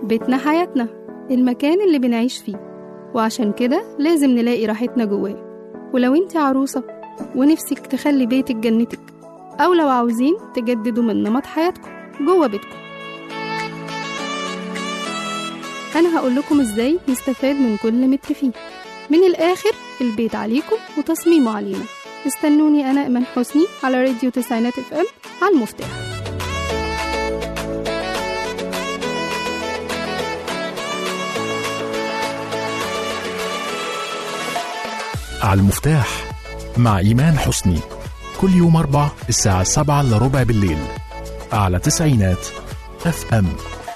بيتنا حياتنا المكان اللي بنعيش فيه وعشان كده لازم نلاقي راحتنا جواه ولو انت عروسة ونفسك تخلي بيتك جنتك أو لو عاوزين تجددوا من نمط حياتكم جوه بيتكم أنا هقول لكم إزاي نستفاد من كل متر فيه من الآخر البيت عليكم وتصميمه علينا استنوني أنا إيمان حسني على راديو تسعينات اف ام على المفتاح على المفتاح مع إيمان حسني كل يوم أربع الساعة سبعة إلا ربع بالليل على تسعينات اف ام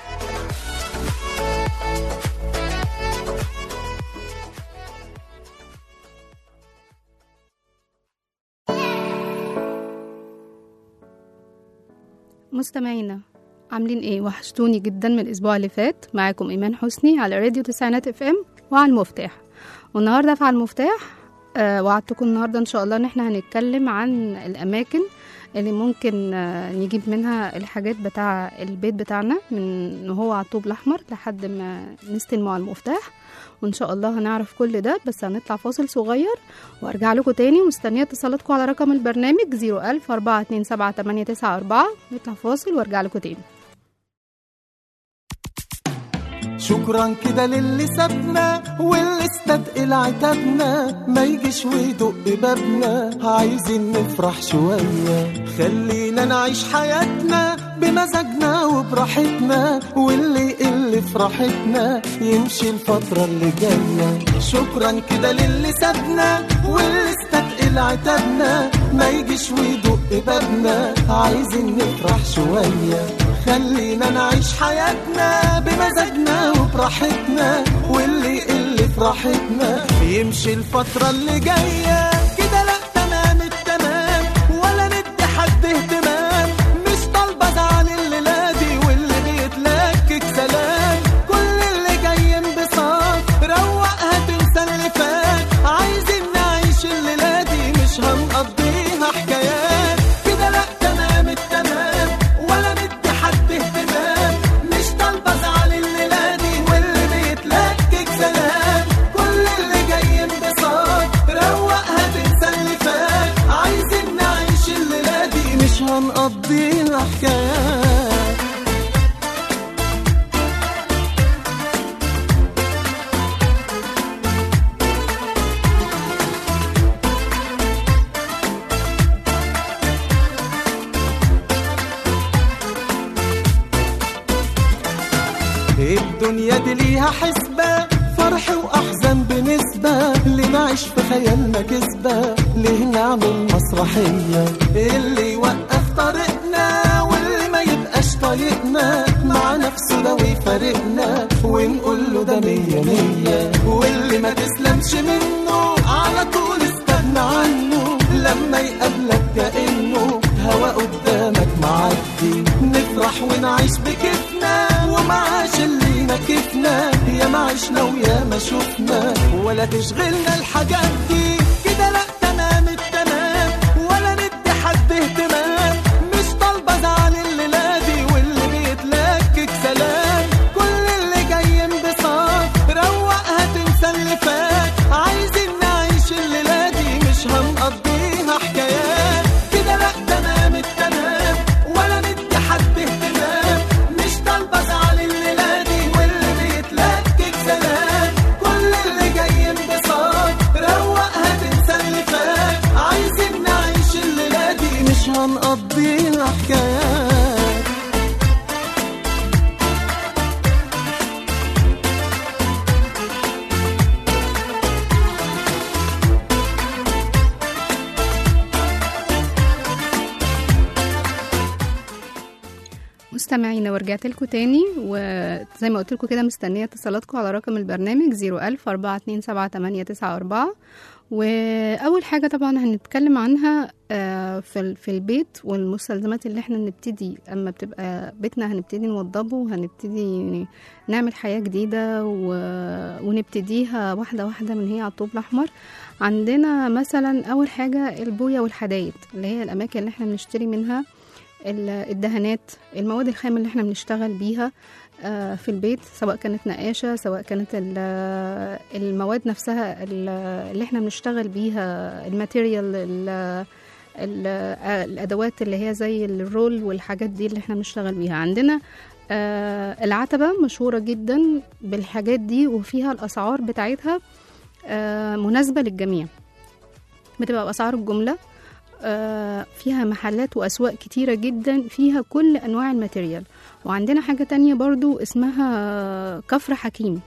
مستمعينا عاملين ايه وحشتوني جدا من الاسبوع اللي فات معاكم ايمان حسني على راديو تسعينات اف ام وعلى المفتاح والنهارده في على المفتاح آه وعدتكم النهارده ان شاء الله ان احنا هنتكلم عن الاماكن اللي ممكن آه نجيب منها الحاجات بتاع البيت بتاعنا من إن هو على الطوب الاحمر لحد ما نستلمه على المفتاح وان شاء الله هنعرف كل ده بس هنطلع فاصل صغير وارجع لكم تاني ومستنيه اتصالاتكم على رقم البرنامج 01000 427 نطلع فاصل وارجع لكم تاني شكرا كده للي سابنا واللي استثقل عتابنا ما يجيش ويدق بابنا عايزين نفرح شوية خلينا نعيش حياتنا بمزاجنا وبراحتنا واللي يقل في راحتنا يمشي الفترة اللي جاية شكرا كده للي سابنا واللي استثقل عتابنا ما يجيش ويدق بابنا عايزين نفرح شوية خلينا نعيش حياتنا بمزاجنا وبراحتنا واللي يقل في راحتنا يمشي الفترة اللي جاية كده لا تمام التمام ولا ندي حد اهتمام مش طالبة زعل الليلة دي واللي بيتلكك سلام كل اللي جاي انبساط روقها تنسى اللي فات عايزين نعيش الليلة دي مش هنقضيها حكايات كده لا تمام التمام ولا ندي حد اهتمام مش طالبة زعل الليلة دي واللي بيتلكك سلام كل اللي جاي انبساط روقها تنسى اللي فات عايزين نعيش الليلة دي مش هنقضيها حكايات الدنيا دي ليها حسبة فرح وأحزان بنسبة اللي نعيش في خيالنا كسبة ليه نعمل مسرحية اللي يوقف طريقنا واللي ما يبقاش طايقنا مع نفسه ده ويفارقنا ونقول له ده مية مية واللي ما تسلمش منه على طول استغنى عنه لما يقابلك كأنه هوا قدامك معدي نفرح ونعيش بكيفنا ومعاش اللي نكفنا يا ما عشنا ويا ما شفنا ولا تشغلنا الحاجات دي كده لا تمام التمام ولا ندي حد اهتمام مش طالبة زعل الليلة دي واللي بيتلكك سلام كل اللي جاي انبساط روقها تنسى اللي فات عايزين نعيش الليلة دي مش هنقضيها حكايات كده لا تمام التمام ولا ندي حد اهتمام مش طالبة زعل الليلة دي واللي بيتلكك سلام كل اللي جاي انبساط روقها تنسى اللي فات عايزين نعيش الليلة دي مش هنقضيها حكايات مستمعينا ورجعت لكم تاني وزي ما قلت لكم كده مستنيه اتصالاتكم على رقم البرنامج 01000 427 واول حاجه طبعا هنتكلم عنها آه، في ال- في البيت والمستلزمات اللي احنا نبتدي اما بتبقى بيتنا هنبتدي نوضبه وهنبتدي نعمل حياه جديده و- ونبتديها واحده واحده من هي على الطوب الاحمر عندنا مثلا اول حاجه البويه والحدايد اللي هي الاماكن اللي احنا بنشتري منها ال- الدهانات المواد الخام اللي احنا بنشتغل بيها آه، في البيت سواء كانت نقاشة سواء كانت ال- المواد نفسها ال- اللي احنا بنشتغل بيها الماتيريال ال- ال- آه، الأدوات اللي هي زي الرول والحاجات دي اللي احنا بنشتغل بيها عندنا آه، العتبة مشهورة جدا بالحاجات دي وفيها الأسعار بتاعتها آه، مناسبة للجميع بتبقى بأسعار الجملة آه، فيها محلات وأسواق كتيرة جدا فيها كل أنواع الماتيريال وعندنا حاجة تانية برضو اسمها كفر حكيم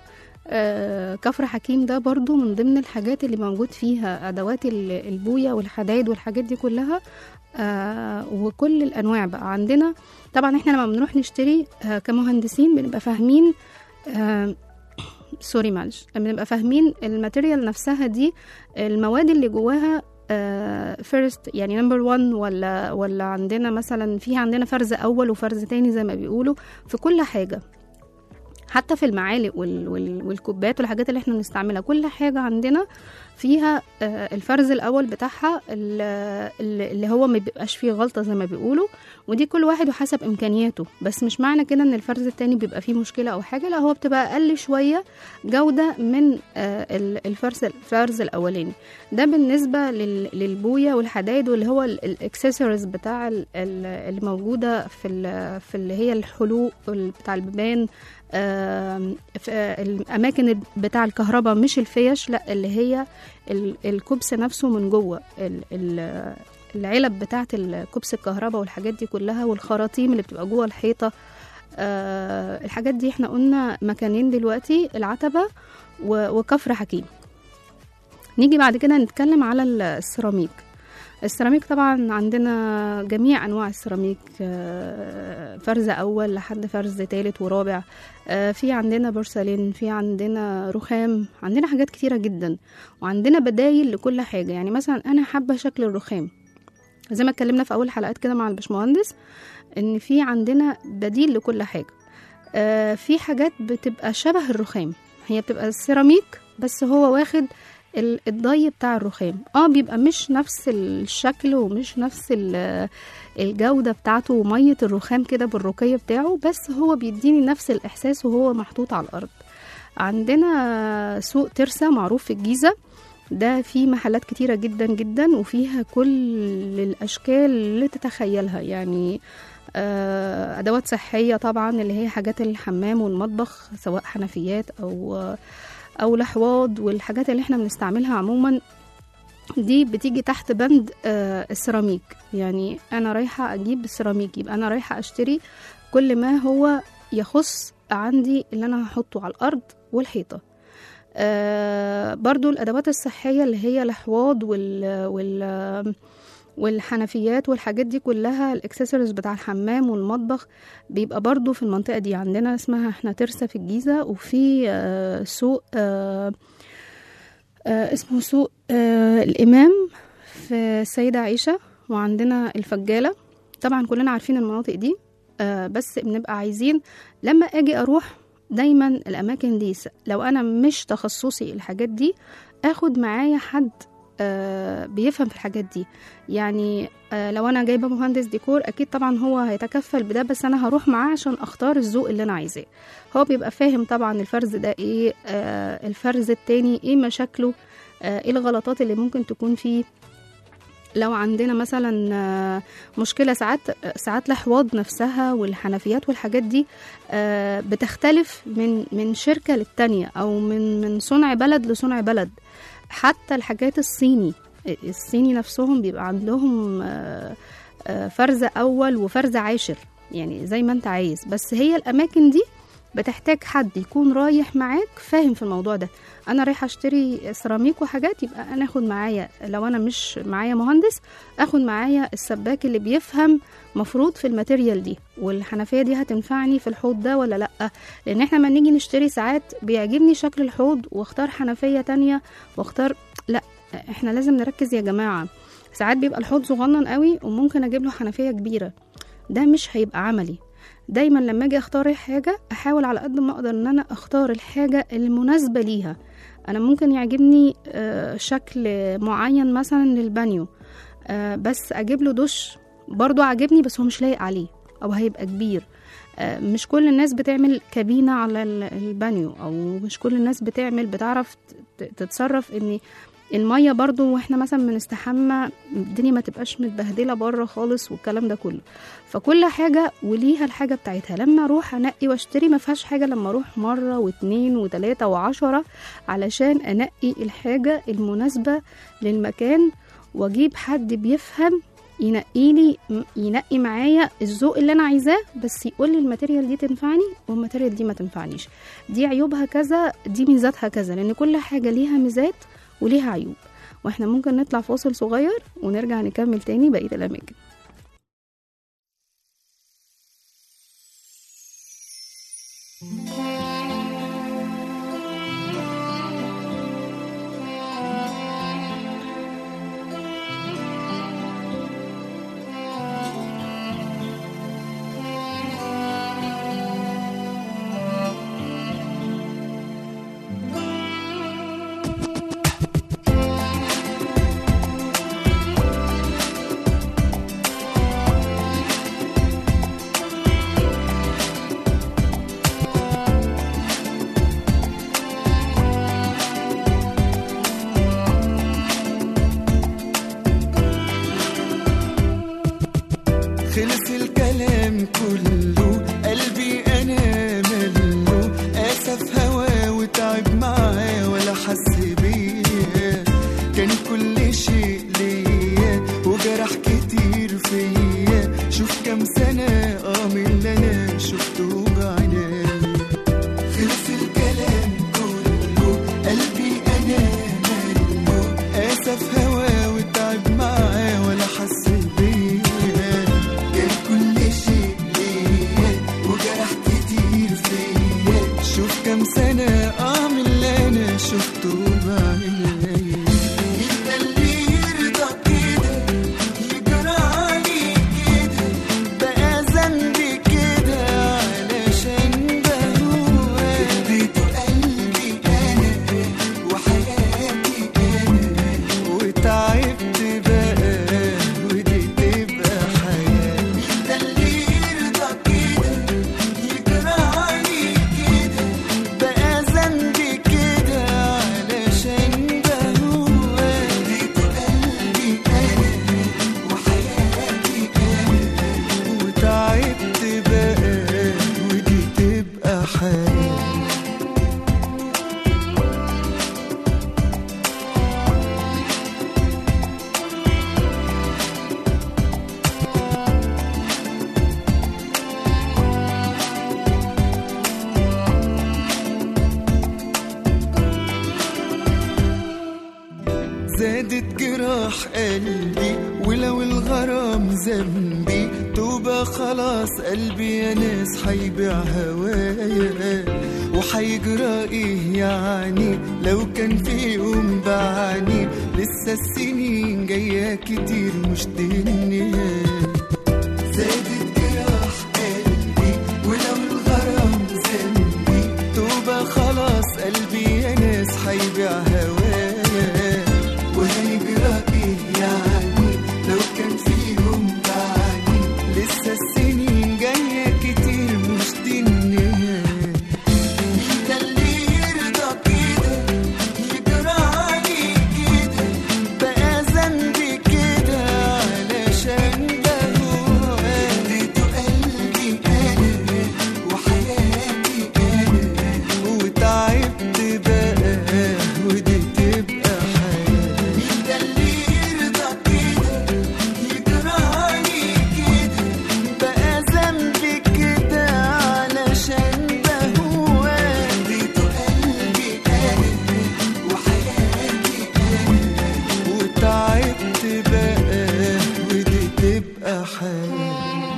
آه، كفر حكيم ده برضو من ضمن الحاجات اللي موجود فيها أدوات ال- البوية والحدايد والحاجات دي كلها آه، وكل الأنواع بقى عندنا طبعا احنا لما بنروح نشتري آه، كمهندسين بنبقى فاهمين آه، سوري معلش بنبقى فاهمين الماتيريال نفسها دي المواد اللي جواها فيرست يعني نمبر 1 ولا ولا عندنا مثلا في عندنا فرز اول وفرز تاني زي ما بيقولوا في كل حاجه حتى في المعالق وال وال والكوبات والحاجات اللي احنا بنستعملها كل حاجه عندنا فيها آه، الفرز الاول بتاعها ال- ال- اللي هو ما بيبقاش فيه غلطه زي ما بيقولوا ودي كل واحد وحسب امكانياته بس مش معنى كده ان الفرز التاني بيبقى فيه مشكله او حاجه لا هو بتبقى اقل شويه جوده من آه، ال- الفرز الفرز الاولاني ده بالنسبه لل- للبويه والحدايد واللي هو الاكسسوارز بتاع ال- ال- اللي موجوده في ال- في اللي هي الحلوق وال- بتاع البيبان آم، في الاماكن بتاع الكهرباء مش الفيش لا اللي هي ال- الكبس نفسه من جوه ال- ال- العلب بتاعه الكبس الكهرباء والحاجات دي كلها والخراطيم اللي بتبقى جوه الحيطه آه، الحاجات دي احنا قلنا مكانين دلوقتي العتبه و- وكفر حكيم نيجي بعد كده نتكلم على السيراميك السيراميك طبعا عندنا جميع انواع السيراميك آه، فرز اول لحد فرز تالت ورابع آه، في عندنا بورسلين في عندنا رخام عندنا حاجات كتيره جدا وعندنا بدايل لكل حاجه يعني مثلا انا حابه شكل الرخام زي ما اتكلمنا في اول حلقات كده مع البشمهندس ان في عندنا بديل لكل حاجه آه، في حاجات بتبقى شبه الرخام هي بتبقى سيراميك بس هو واخد ال- الضي بتاع الرخام اه بيبقى مش نفس الشكل ومش نفس ال- الجودة بتاعته ومية الرخام كده بالرقية بتاعه بس هو بيديني نفس الإحساس وهو محطوط على الأرض عندنا سوق ترسا معروف في الجيزة ده فيه محلات كتيرة جدا جدا وفيها كل الأشكال اللي تتخيلها يعني آه، أدوات صحية طبعا اللي هي حاجات الحمام والمطبخ سواء حنفيات أو أو الأحواض والحاجات اللي احنا بنستعملها عموما دي بتيجي تحت بند آه، السيراميك يعني أنا رايحة أجيب السيراميك يبقى أنا رايحة أشتري كل ما هو يخص عندي اللي أنا هحطه على الأرض والحيطة آه برضو الأدوات الصحية اللي هي الأحواض وال, وال والحنفيات والحاجات دي كلها الاكسسوارز بتاع الحمام والمطبخ بيبقى برضو في المنطقة دي عندنا اسمها احنا ترسة في الجيزة وفي آه سوق آه آه اسمه سوق آه الإمام في السيدة عيشة وعندنا الفجالة طبعا كلنا عارفين المناطق دي آه بس بنبقى عايزين لما اجي اروح دايما الاماكن دي س- لو انا مش تخصصي الحاجات دي اخد معايا حد آه بيفهم في الحاجات دي يعني آه لو انا جايبه مهندس ديكور اكيد طبعا هو هيتكفل بده بس انا هروح معاه عشان اختار الذوق اللي انا عايزاه هو بيبقى فاهم طبعا الفرز ده ايه آه الفرز التاني ايه مشاكله آه ايه الغلطات اللي ممكن تكون فيه لو عندنا مثلا آه، مشكلة ساعات ساعات الأحواض نفسها والحنفيات والحاجات دي آه، بتختلف من من شركة للتانية أو من من صنع بلد لصنع بلد حتى الحاجات الصيني الصيني نفسهم بيبقى عندهم آه، آه، فرز أول وفرز عاشر يعني زي ما انت عايز بس هي الأماكن دي بتحتاج حد يكون رايح معاك فاهم في الموضوع ده انا رايحه اشتري سيراميك وحاجات يبقى انا اخد معايا لو انا مش معايا مهندس اخد معايا السباك اللي بيفهم مفروض في الماتيريال دي والحنفيه دي هتنفعني في الحوض ده ولا لا لان احنا لما نيجي نشتري ساعات بيعجبني شكل الحوض واختار حنفيه تانية واختار لا احنا لازم نركز يا جماعه ساعات بيبقى الحوض صغنن قوي وممكن اجيب له حنفيه كبيره ده مش هيبقى عملي دايما لما اجي اختار حاجه احاول على قد ما اقدر ان انا اختار الحاجه المناسبه ليها انا ممكن يعجبني آه، شكل معين مثلا للبانيو آه، بس اجيب له دش برضو عاجبني بس هو مش لايق عليه او هيبقى كبير آه، مش كل الناس بتعمل كابينة على ال- البانيو او مش كل الناس بتعمل بتعرف ت- تتصرف ان المية برضو واحنا مثلا بنستحمى الدنيا ما تبقاش متبهدلة بره خالص والكلام ده كله فكل حاجة وليها الحاجة بتاعتها لما اروح انقي واشتري ما فيهاش حاجة لما اروح مرة واتنين وتلاتة وعشرة علشان انقي الحاجة المناسبة للمكان واجيب حد بيفهم ينقي لي ينقي معايا الذوق اللي انا عايزاه بس يقول لي الماتيريال دي تنفعني والماتيريال دي ما تنفعنيش دي عيوبها كذا دي ميزاتها كذا لان كل حاجه ليها ميزات وليها عيوب واحنا ممكن نطلع فاصل صغير ونرجع نكمل تاني بقيه الاماكن خلص الكلام كله قلبي انا مله اسف هوا وتعب معاه ولا حس بيا كان كل شيء ليا وجرح كتير فيا شوف كام سنة اه من اللي انا شفته بعيني خلص الكلام كله قلبي انا مله اسف هوا وتعب معاه ولا حس بيا كان كل شيء ليا وجرح كتير فيا شوف كام سنة اه من اللي انا شفته بعيني انت اللي يرضى كده يجرى عليك كده بقى ذنبي كده علشان بهوى اديته قلبي انا وحياتي انا وتعبت بقى ودي تبقى حياة انت اللي يرضى كده يجرى عليك كده بقى ذنبي كده علشان بهوى اديته قلبي انا وحياتي انا وتعبت بقى ودي تبقى حياة زادت جراح قلبي ولو الغرام ذنبي توبة خلاص قلبي يا ناس حيبيع هوايا وحيجرى ايه يعني لو كان في يوم بعاني لسه السنين جاية كتير مش دي النهاية زادت جراح قلبي ولو الغرام ذنبي توبة خلاص قلبي يا ناس حيبيع هوايا وهيجرى ايه يعني لو كان في يوم بعاني لسه السنين جاية كتير مش دي النهاية انت اللي يرضى كده يجرى عليك كده بقى ذنبي كده علشان بهوى اديته قلبي انا وحياتي انا وتعبت بقى ودي تبقى حياة انت اللي يرضى كده يجرى عليك كده بقى ذنبي كده علشان بهوى اديته قلبي انا وحياتي انا وتعبت بقى ودي تبقى حياة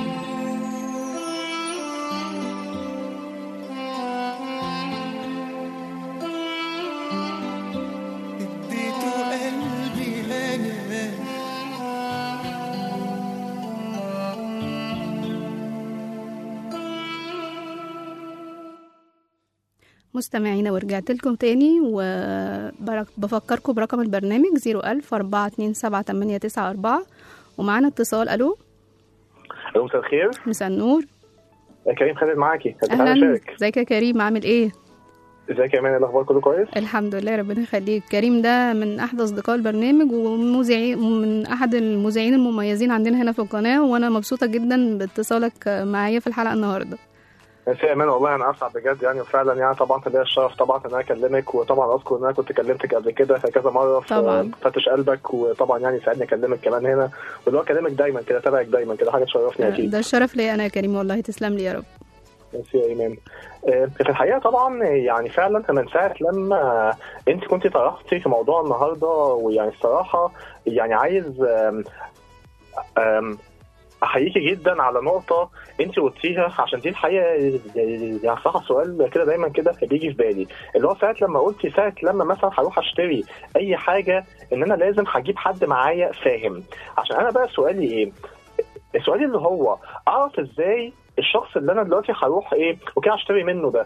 اديته قلبي انا مستمعينا ورجعت لكم تاني وبفكركم برقم البرنامج 01000 427 ومعانا اتصال الو الو مساء الخير مساء النور كريم خالد معاكي تعالى اهلا نشارك ازيك يا كريم عامل ايه ازيك يا امان الاخبار كله كويس الحمد لله ربنا يخليك كريم ده من احد اصدقاء البرنامج ومذيع من احد المذيعين المميزين عندنا هنا في القناه وانا مبسوطه جدا باتصالك معايا في الحلقه النهارده ميرسي يا امان والله انا اسعد بجد يعني وفعلا يعني طبعا كان ليا الشرف طبعا ان انا اكلمك وطبعا اذكر ان انا كنت كلمتك قبل كده كذا مره في طبعاً. فتش قلبك وطبعا يعني ساعدني اكلمك كمان هنا واللي هو اكلمك دايما كده تابعك دايما كده حاجه تشرفني اكيد ده الشرف ليا انا يا كريم والله تسلم لي يا رب ميرسي يا ايمان آه، في الحقيقه طبعا يعني فعلا من ساعه لما انت كنت طرحتي في موضوع النهارده ويعني الصراحه يعني عايز آم، آم، احييكي جدا على نقطه انت قلتيها عشان دي الحقيقه يعني صراحه سؤال كده دايما كده بيجي في بالي اللي هو ساعه لما قلتي ساعه لما مثلا هروح اشتري اي حاجه ان انا لازم هجيب حد معايا فاهم عشان انا بقى سؤالي ايه السؤال اللي هو اعرف ازاي الشخص اللي انا دلوقتي هروح ايه وكده اشتري منه ده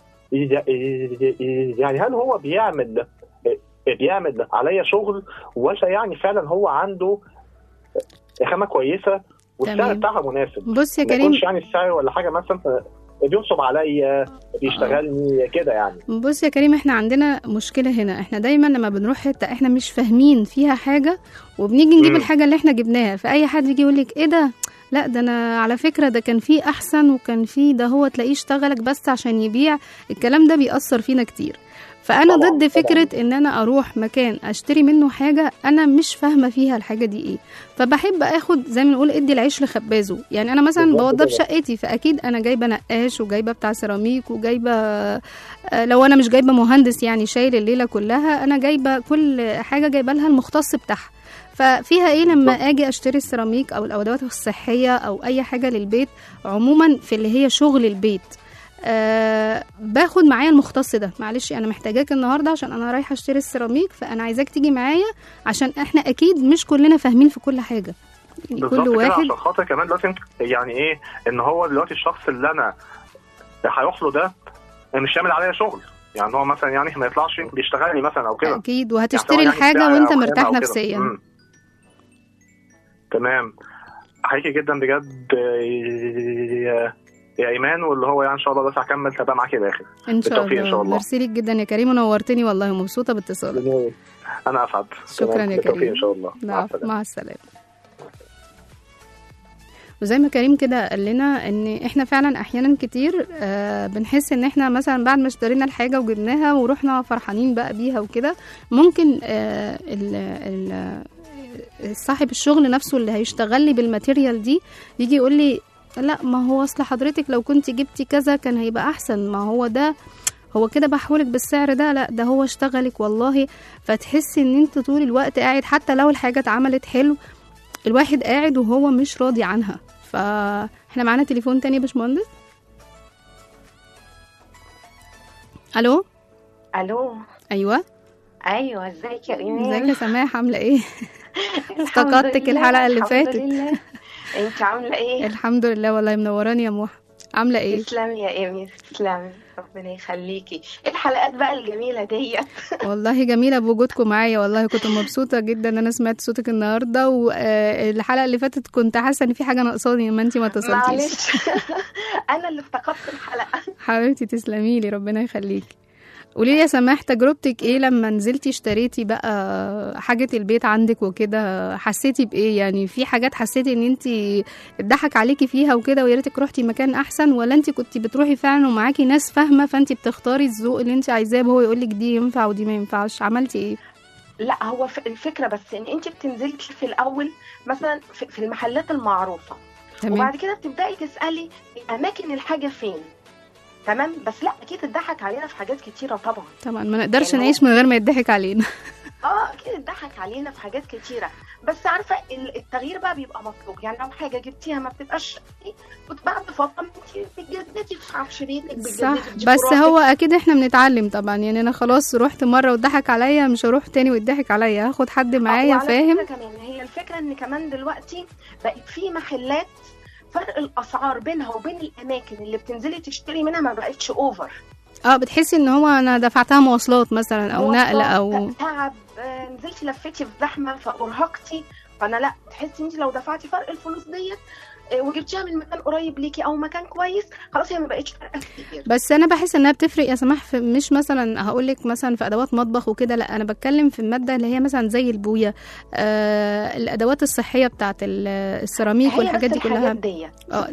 يعني هل هو بيعمل بيعمل عليا شغل ولا يعني فعلا هو عنده خامه كويسه والسعر تمام. بتاعها مناسب بص يا ما كريم يكونش يعني السعر ولا حاجه مثلا بينصب عليا بيشتغلني كده يعني بص يا كريم احنا عندنا مشكلة هنا احنا دايما لما بنروح حتة احنا مش فاهمين فيها حاجة وبنيجي نجيب مم. الحاجة اللي احنا جبناها فأي حد يجي يقولك ايه ده لا ده انا على فكرة ده كان فيه احسن وكان فيه ده هو تلاقيه اشتغلك بس عشان يبيع الكلام ده بيأثر فينا كتير فانا طبعاً، ضد طبعاً. فكره ان انا اروح مكان اشتري منه حاجه انا مش فاهمه فيها الحاجه دي ايه فبحب اخد زي ما نقول ادي العيش لخبازه يعني انا مثلا بالظبط بوضب كده. شقتي فاكيد انا جايبه نقاش وجايبه بتاع سيراميك وجايبه آه، لو انا مش جايبه مهندس يعني شايل الليله كلها انا جايبه كل حاجه جايبه لها المختص بتاعها ففيها ايه لما بالظبط. اجي اشتري السيراميك او الادوات الصحيه او اي حاجه للبيت عموما في اللي هي شغل البيت أه باخد معايا المختص ده معلش انا محتاجاك النهارده عشان انا رايحه اشتري السيراميك فانا عايزاك تيجي معايا عشان احنا اكيد مش كلنا فاهمين في كل حاجه يعني بالظبط كل كده واحد عشان خاطر كمان دلوقتي يعني ايه ان هو دلوقتي الشخص اللي انا هيروح له ده مش يعمل عليا شغل يعني هو مثلا يعني ما يطلعش بيشتغلني مثلا او كده اكيد يعني وهتشتري سواء يعني الحاجه بتاع وانت أو مرتاح خدمة أو كده. نفسيا مم. تمام احييكي جدا بجد يا- يا ايمان واللي هو يعني ان شاء الله بس هكمل تبقى معاكي الاخر ان شاء بالتوفيق إن الله شاء الله. ميرسي ليك جدا يا كريم ونورتني والله ومبسوطه باتصالك انا اسعد شكرا تمام. يا بالتوفيق كريم ان شاء الله مع لا السلامه مع السلامة وزي ما كريم كده قال لنا ان احنا فعلا احيانا كتير آه بنحس ان احنا مثلا بعد ما اشترينا الحاجه وجبناها ورحنا فرحانين بقى بيها وكده ممكن آه ال ال صاحب الشغل نفسه اللي هيشتغل لي بالماتيريال دي يجي يقول لي لا ما هو اصل حضرتك لو كنت جبتي كذا كان هيبقى احسن ما هو ده هو كده بحولك بالسعر ده لا ده هو اشتغلك والله فتحسي ان انت طول الوقت قاعد حتى لو الحاجه اتعملت حلو الواحد قاعد وهو مش راضي عنها فاحنا معانا تليفون تاني يا باشمهندس الو الو ايوه ايوه ازيك يا ايمان ازيك يا سماح عامله ايه الحمد افتكرتك لله، الحلقة اللي الحمد فاتت. لله. انت عامله ايه الحمد لله والله منوراني يا موحى عامله ايه تسلمي يا ايمي تسلمي ربنا يخليكي إيه الحلقات بقى الجميله دي والله جميله بوجودكم معايا والله كنت مبسوطه جدا ان انا سمعت صوتك النهارده والحلقه اللي فاتت كنت حاسه ان في حاجه ناقصاني ما انتي ما اتصلتيش معلش انا اللي افتقدت الحلقه حبيبتي تسلمي لي ربنا يخليكي قولي لي يا سماح تجربتك ايه لما نزلتي اشتريتي بقى حاجة البيت عندك وكده حسيتي بايه يعني في حاجات حسيتي ان انت اتضحك عليكي فيها وكده ويا ريتك روحتي مكان احسن ولا انت كنتي بتروحي فعلا ومعاكي ناس فاهمة فانت بتختاري الذوق اللي انت عايزاه وهو يقولك دي ينفع ودي ما ينفعش عملتي ايه لا هو ف- الفكره بس ان انت بتنزلي في الاول مثلا في في المحلات المعروفه تمام وبعد كده بتبداي تسالي اماكن الحاجه فين تمام بس لا اكيد اتضحك علينا في حاجات كتيره طبعا طبعا ما نقدرش يعني هو- نعيش من غير ما يضحك علينا اه اكيد اتضحك علينا في حاجات كتيره بس عارفه ال- التغيير بقى بيبقى مطلوب يعني لو حاجه جبتيها ما بتبقاش بعد فتره انت بتجددي في عفش بيتك صح بتجددي بس ديكوراتك. هو اكيد احنا بنتعلم طبعا يعني انا خلاص رحت مره واتضحك عليا مش هروح تاني ويضحك عليا هاخد حد معايا وعلى فاهم فكرة كمان هي الفكره ان كمان دلوقتي بقت في محلات فرق الاسعار بينها وبين الاماكن اللي بتنزلي تشتري منها ما بقتش اوفر اه بتحسي ان هو انا دفعتها مواصلات مثلا او نقل مواصلات، او تعب آه، نزلتي لفيتي في زحمه فارهقتي فانا لا تحسي انت لو دفعتي فرق الفلوس ديت آه، وجبتيها من مكان قريب ليكي او مكان كويس خلاص هي ما بقتش فارقه كتير بس انا بحس انها بتفرق يا سماح في مش مثلا هقول لك مثلا في ادوات مطبخ وكده لا انا بتكلم في الماده اللي هي مثلا زي البويه آه الادوات الصحيه بتاعت ال- السيراميك هي والحاجات بس دي كلها الحاجات ديت اه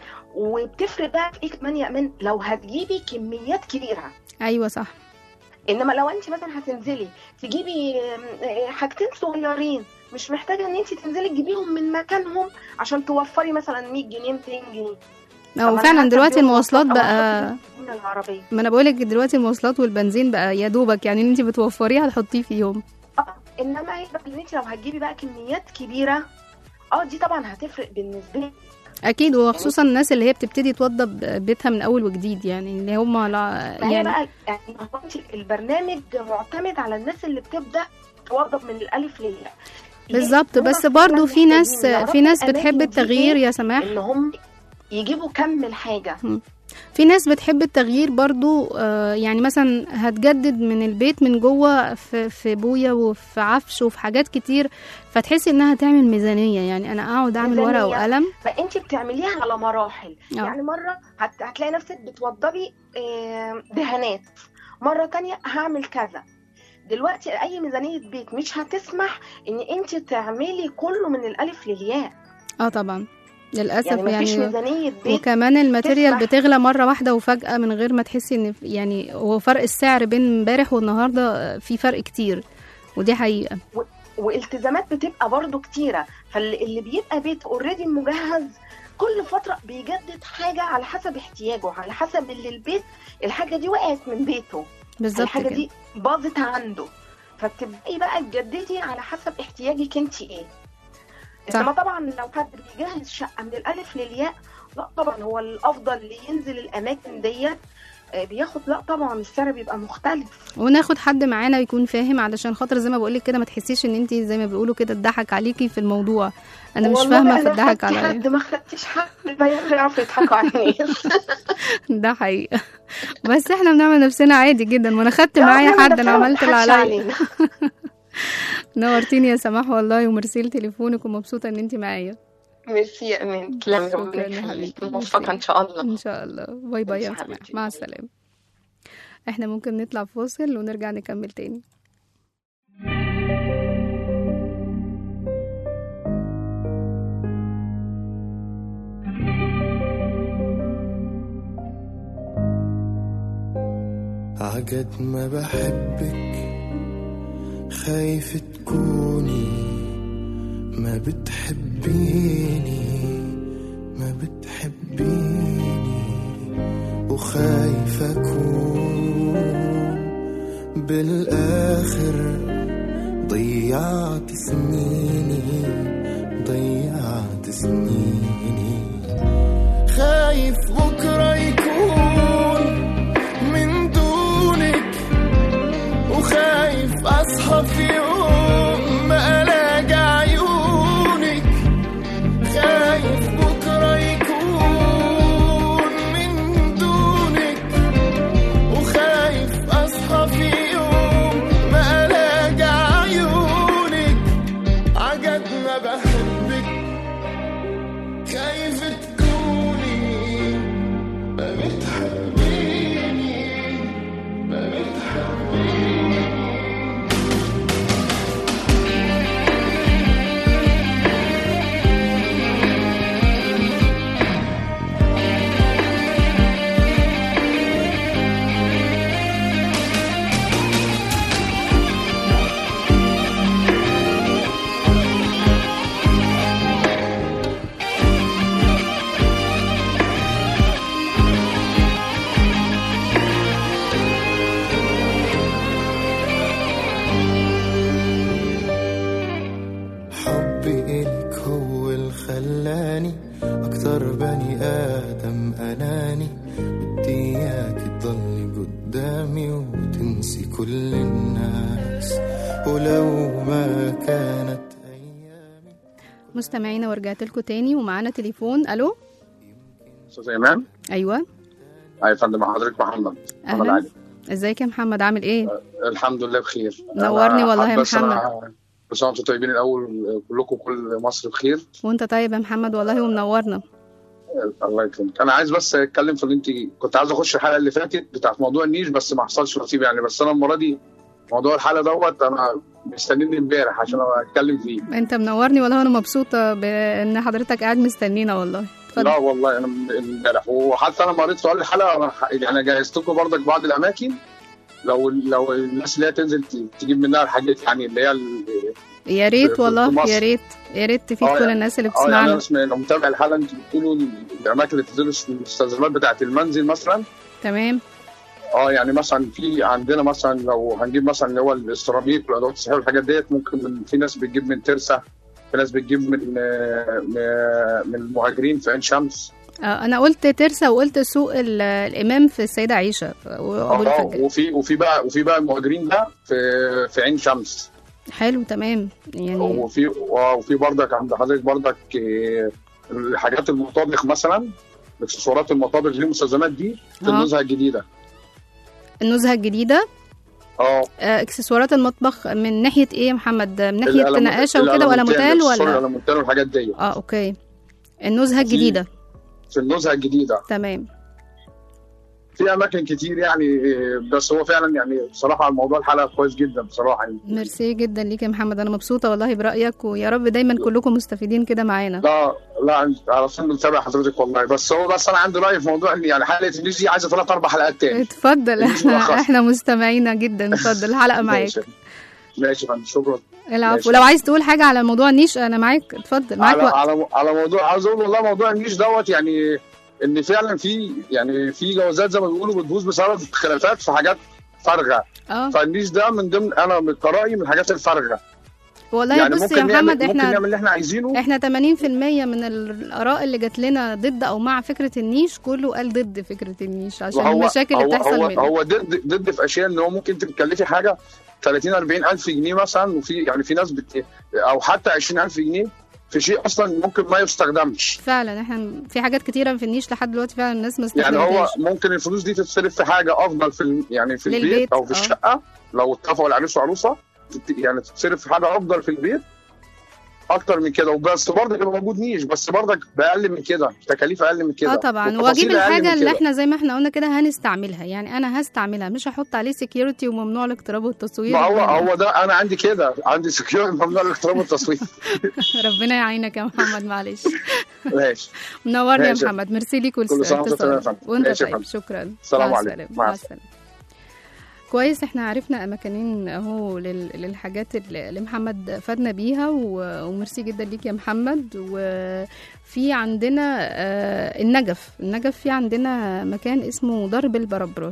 وبتفرق بقى في ايه كمان يا امان لو هتجيبي كميات كبيره ايوه صح انما لو انت مثلا هتنزلي تجيبي آم، آه، حاجتين صغيرين مش محتاجه ان انت تنزلي تجيبيهم من مكانهم عشان توفري مثلا 100 جنيه 200 جنيه طب او أنا فعلا حتى دلوقتي اليوم المواصلات أو بقى أحط من العربيه ما انا بقولك دلوقتي المواصلات والبنزين بقى يا دوبك يعني انت بتوفريه هتحطيه فيهم اه انما هي بقى ان انت لو هتجيبي بقى كميات كبيره اه دي طبعا هتفرق بالنسبه لي اكيد وخصوصا الناس اللي هي بتبتدي توضب بيتها من اول وجديد يعني اللي هم لا فهي يعني بقى يعني هو انت البرنامج معتمد على الناس اللي بتبدا توضب من الالف للياء ليه؟ بالظبط هم بس فعلاً برضو في ناس محتاجين يعرفوا في ناس الأماكن بتحب دي التغيير إيه، يا سماح ان هم يجيبوا كم الحاجه في ناس بتحب التغيير برضو آه، يعني مثلا هتجدد من البيت من جوه في, في بوية وفي عفش وفي حاجات كتير فتحسي انها تعمل ميزانية يعني انا اقعد اعمل ورقة ميزانية. وقلم فانت بتعمليها على مراحل آه. يعني مره هت... هتلاقي نفسك بتوضبي آه، دهانات مره تانية هعمل كذا دلوقتي اي ميزانيه بيت مش هتسمح ان انت تعملي كله من الالف للياء اه طبعا للاسف يعني يعني, مفيش ميزانيه بيت وكمان الماتيريال تسمح. بتغلى مرة واحدة وفجأة من غير ما تحسي ان في- يعني هو فرق السعر بين امبارح والنهاردة في فرق كتير ودي حقيقة والتزامات بتبقى برضو كتيره فاللي بيبقى بيت اوريدي مجهز كل فترة بيجدد حاجة على حسب احتياجه على حسب اللي البيت الحاجة دي وقعت من بيته بالظبط الحاجة كده دي باظت عنده فبتبدأي بقى تجددي على حسب احتياجك انت ايه صح. انما طبعا لو حد بيجهز شقة من الألف للياء لا طبعا هو الأفضل اللي ينزل الأماكن ديت آه، بياخد لا طبعا السعر بيبقى مختلف وناخد حد معانا يكون فاهم علشان خاطر زي ما بقولك كده ما تحسيش ان انت زي ما بيقولوا كده اتضحك عليكي في الموضوع انا مش والله فاهمه أنا في الضحك خدت عليا حد ما خدتش حد البيان بيعرفوا يضحكوا على الناس ده حقيقه بس احنا بنعمل نفسنا عادي جدا ما انا خدت لا، معايا إحنا حد بنفهم انا ما عملت اللي تضحكش عليا علينا. نورتيني يا سماح والله وميرسي لتليفونك ومبسوطه ان انت معايا ميرسي يا امان تسلمي شكراً ربنا يا يخليك حبيبتي. موفقة ان شاء الله ان شاء الله باي باي يا ماشي سماح حبيبتي. مع السلامه احنا ممكن نطلع فاصل ونرجع نكمل تاني عجد ما بحبك خايف تكوني ما بتحبيني ما بتحبيني وخايف اكون بالاخر ضيعت سنيني ضيعت سنيني خايف بكره يكون من دونك وخايف اصحى في يوم ما الاقي عيونك خايف بكره يكون من دونك وخايف اصحى في يوم ما الاقي عيونك عجد ما بحبك خايف تكوني ما بتحبيني ما بتحبيني حبي إلك هو اللي خلاني أكتر بني آدم أناني بدي إياك تضلي قدامي وتنسي كل الناس ولو ما كانت أيامي مستمعينا ورجعت لكم تاني ومعانا تليفون الو استاذ ايمان ايوه اي يا فندم حضرتك محمد محمد اهلا علي ازيك يا محمد عامل ايه الحمد لله بخير نورني أنا والله يا حابب بس محمد. أنا- كل سنه وانتم طيبين الاول كلكم كل مصر بخير وانت طيب يا محمد والله ومنورنا الله يكرمك انا عايز بس اتكلم في اللي انت كنت عايز اخش الحلقه اللي فاتت بتاعت موضوع النيش بس ما حصلش نصيب يعني بس انا المره دي موضوع الحلقه دوت انا مستنيني امبارح عشان اتكلم فيه انت منورني والله انا مبسوطه بان حضرتك قاعد مستنينا والله اتفضل لا والله انا من امبارح وحتى انا قريت سؤال الحلقه انا ح- يعني انا جهزت لكم برضك بعض الاماكن لو لو الناس اللي هي تنزل ت- تجيب منها الحاجات يعني اللي هي ال- يا ريت في- والله في مصر. يا ريت يا ريت تفيد آه كل يعني- الناس اللي اه يعني انا بتسمعنا اسمع لو متابع الحلقه انتوا بتقولوا الاماكن اللي تدرس المستلزمات بتاعت المنزل مثلا تمام اه يعني مثلا في عندنا مثلا لو هنجيب مثلا اللي هو السيراميك والادوات الصحيه والحاجات ديت ممكن من في ناس بتجيب من ترسا في ناس بتجيب من آه، من- من المهاجرين في عين شمس آه، انا قلت ترسا وقلت سوق ال- الامام في السيده عيشه وابو اه الفجر وفي وفي بقى وفي بقى المهاجرين ده في في عين شمس حلو تمام يعني وفي آه، وفي برضك عند حضرتك برضك آه، الحاجات المطابخ مثلا اكسسوارات المطابخ دي المستلزمات دي في آه. النزهه الجديده النزهه الجديده اه آه، اكسسوارات المطبخ من ناحيه ايه يا محمد من ناحيه الألمونت- نقاشه وكده ولا موتيل الألمونتال، ولا الألمونتال والحاجات دي اه اوكي النزهه الجديده في النزهه الجديده تمام في اماكن كتير يعني بس هو فعلا يعني بصراحه الموضوع الحلقه كويس جدا بصراحه يعني ميرسي جدا ليك يا محمد انا مبسوطه والله برايك ويا رب دايما كلكم مستفيدين كده معانا لا لا على طول بنتابع حضرتك والله بس هو بس انا عندي راي في موضوع إن يعني حلقه النيش دي عايزه ثلاث اربع حلقات تاني اتفضل مش احنا ملخص. احنا مستمعينا جدا اتفضل الحلقه معاك ماشي ماشي يا فندم شكرا العفو ماشي. ولو عايز تقول حاجه على موضوع النيش انا معاك اتفضل معاك على وقت على على موضوع عاوز اقول والله موضوع النيش دوت يعني ان فعلا في يعني في جوازات زي ما بيقولوا بتبوظ بسبب خلافات في حاجات فارغه اه فالنيش ده من ضمن انا من رايي من الحاجات الفارغه والله يعني بص ممكن يا نعمل محمد ممكن احنا نعمل اللي احنا عايزينه احنا 80% من الاراء اللي جات لنا ضد او مع فكره النيش كله قال ضد فكره النيش عشان وهو- المشاكل اللي هو بتحصل هو منه هو ضد ضد في اشياء ان هو ممكن انت بتكلفي حاجه 30 40 الف جنيه مثلا وفي يعني في ناس بت او حتى 20 الف جنيه في شيء اصلا ممكن ما يستخدمش فعلا احنا في حاجات كتيره في النيش لحد دلوقتي فعلا الناس ما يعني هو استخدمتهاش ممكن الفلوس دي تتصرف في حاجه افضل في ال- يعني في للبيت، البيت او في آه. الشقه لو اتفقوا العريس وعروسه تت- يعني تتصرف في حاجه افضل في البيت اكتر من كده وبس برضه يبقى موجود نيش بس برضك باقل من كده تكاليف اقل من كده اه طبعا وتفاصيل واجيب أقل من الحاجه اللي كده. احنا زي ما احنا قلنا كده هنستعملها يعني انا هستعملها مش هحط عليه سكيورتي وممنوع الاقتراب والتصوير ما هو ربنا- هو ده انا عندي كده عندي سكيور ممنوع الاقتراب والتصوير ربنا يعينك يا محمد معلش ماشي منورني يا ماشي. محمد ميرسي ليك كل سنة وأنت طيب يا والاتصال فندم. وانت ماشي يا طيب فندم. شكرا السلام مع عليكم. السلامة. مع مع السلامة. السلامه كويس احنا عرفنا اماكنين اهو لل- للحاجات اللي اللي محمد فادنا بيها و- وميرسي جدا ليك يا محمد وفي عندنا آه، النجف النجف في عندنا مكان اسمه درب البربرة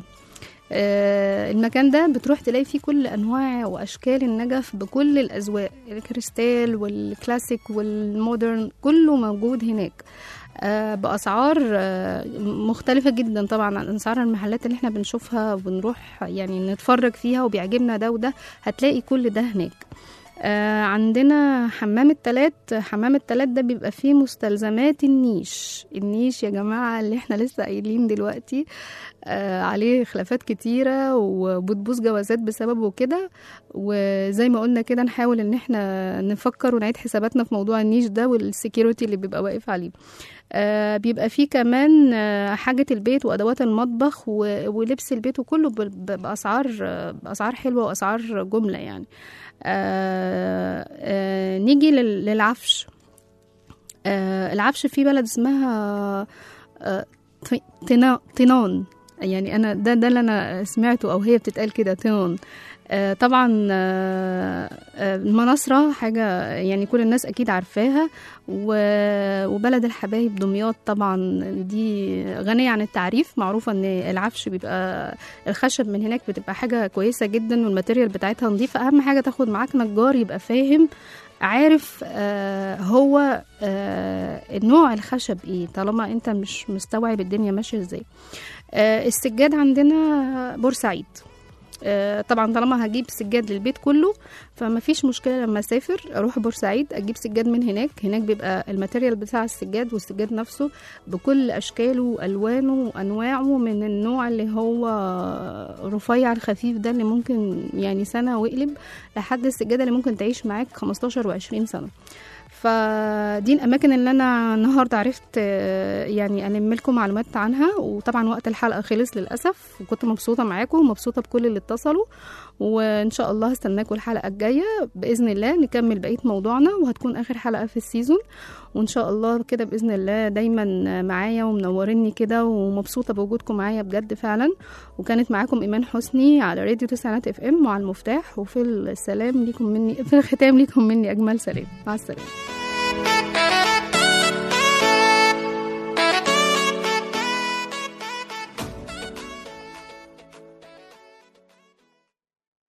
آه، المكان ده بتروح تلاقي فيه كل انواع واشكال النجف بكل الاذواق الكريستال والكلاسيك والمودرن كله موجود هناك آه، باسعار آه، مختلفه جدا طبعا عن اسعار المحلات اللي احنا بنشوفها وبنروح يعني نتفرج فيها وبيعجبنا ده وده هتلاقي كل ده هناك آه، عندنا حمام التلات حمام التلات ده بيبقى فيه مستلزمات النيش النيش يا جماعة اللي احنا لسه قايلين دلوقتي آه، عليه خلافات كتيرة وبتبوظ جوازات بسببه كده وزي ما قلنا كده نحاول ان احنا نفكر ونعيد حساباتنا في موضوع النيش ده والسكيورتي اللي بيبقى واقف عليه آه، بيبقى فيه كمان آه، حاجة البيت وأدوات المطبخ و- ولبس البيت وكله ب- ب- بأسعار آه، بأسعار حلوة وأسعار جملة يعني آه، آه، نيجي لل- للعفش آه، العفش في بلد اسمها آه، ط- طنا- طنان يعني انا ده ده اللي انا سمعته او هي بتتقال كده طنان آه، طبعا آه، آه، المناصرة حاجة يعني كل الناس أكيد عارفاها و- وبلد الحبايب دمياط طبعا دي غنية عن التعريف معروفة ان العفش بيبقى الخشب من هناك بتبقى حاجة كويسة جدا والماتيريال بتاعتها نظيفة أهم حاجة تاخد معاك نجار يبقى فاهم عارف آه هو آه النوع الخشب ايه طالما انت مش مستوعب الدنيا ماشية ازاي آه السجاد عندنا بورسعيد آه، طبعا طالما هجيب سجاد للبيت كله فما فيش مشكله لما اسافر اروح بورسعيد اجيب سجاد من هناك هناك بيبقى الماتيريال بتاع السجاد والسجاد نفسه بكل اشكاله والوانه وانواعه من النوع اللي هو رفيع الخفيف ده اللي ممكن يعني سنه واقلب لحد السجاده اللي ممكن تعيش معاك 15 و20 سنه فدي الاماكن اللي انا النهارده عرفت آه، يعني الم لكم معلومات عنها وطبعا وقت الحلقه خلص للاسف وكنت مبسوطه معاكم ومبسوطه بكل اللي اتصلوا وان شاء الله هستناكم الحلقه الجايه باذن الله نكمل بقيه موضوعنا وهتكون اخر حلقه في السيزون وان شاء الله كده باذن الله دايما معايا ومنوريني كده ومبسوطه بوجودكم معايا بجد فعلا وكانت معاكم ايمان حسني على راديو تسعينات اف ام مع المفتاح وفي السلام ليكم مني في الختام ليكم مني اجمل سلام مع السلامه